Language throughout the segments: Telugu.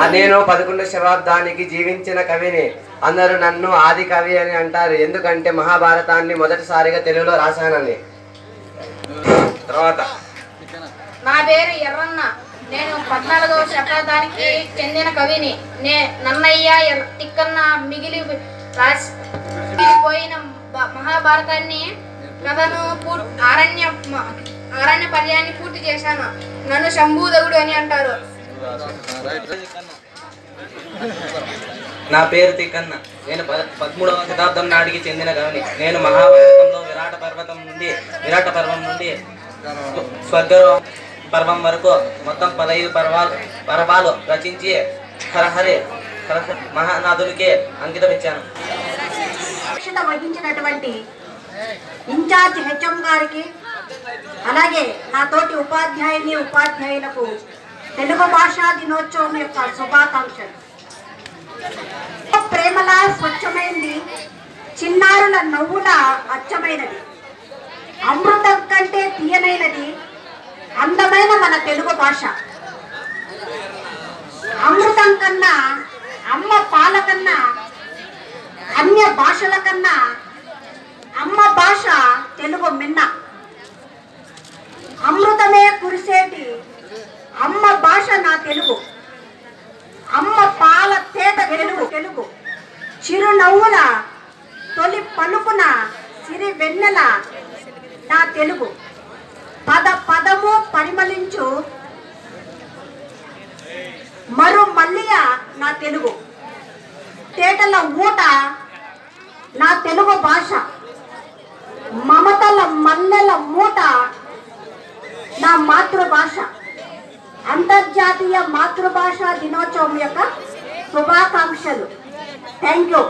నేను పదకొండు శతాబ్దానికి జీవించిన కవిని అందరూ నన్ను ఆది కవి అని అంటారు ఎందుకంటే మహాభారతాన్ని మొదటిసారిగా తెలుగులో రాశానని తర్వాత నా పేరు ఎర్రన్న నేను పద్నాలుగవ శతాబ్దానికి చెందిన కవిని నే నన్నయ్య ఎర్ర- తిక్కన్న మిగిలి రాసి మిగిలిపోయిన బ- మహాభారతాన్ని కథను పూర్ ఆరణ్య మ- ఆరణ్య పర్యాన్ని పూర్తి చేశాను నన్ను శంభూదగుడు అని అంటారు నా పేరు తిక్కన్న నేను పద- పదమూడవ శతాబ్దం నాటికి చెందిన కవిని నేను మహాభారతంలో విరాట పర్వతం నుండి విరాట పర్వం నుండి స్వర్గరో పర్వం వరకు మొత్తం పదహైదు పర్వాలు పర్వాలు రచించి హరహరి హరహ మహానాథునికి అంకితం ఇచ్చాను అధ్యక్షత వహించినటువంటి ఇన్ఛార్జ్ హెచ్ఎం గారికి అలాగే నా తోటి ఉపాధ్యాయుని ఉపాధ్యాయులకు తెలుగు భాషా దినోత్సవం యొక్క శుభాకాంక్షలు ప్రేమల స్వచ్ఛమైంది చిన్నారుల నవ్వుల అచ్చమైనది అమృతం కంటే తీయనైనది అందమైన మన తెలుగు భాష అమృతం కన్నా అమ్మ పాల కన్నా అన్య భాషల కన్నా అమ్మ భాష తెలుగు మిన్న అమృతమే కురిసేటి అమ్మ భాష నా తెలుగు అమ్మ పాల తేట తెలుగు తెలుగు చిరునవ్వుల తొలి పలుకున సిరి వెన్నెల నా తెలుగు పద పదము పరిమళించు మరు మల్లియ నా తెలుగు తేటల ఊట నా తెలుగు భాష మమతల మల్లెల మూట నా మాతృభాష అంతర్జాతీయ మాతృభాష దినోత్సవం యొక్క శుభాకాంక్షలు థ్యాంక్ యూ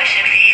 భాషను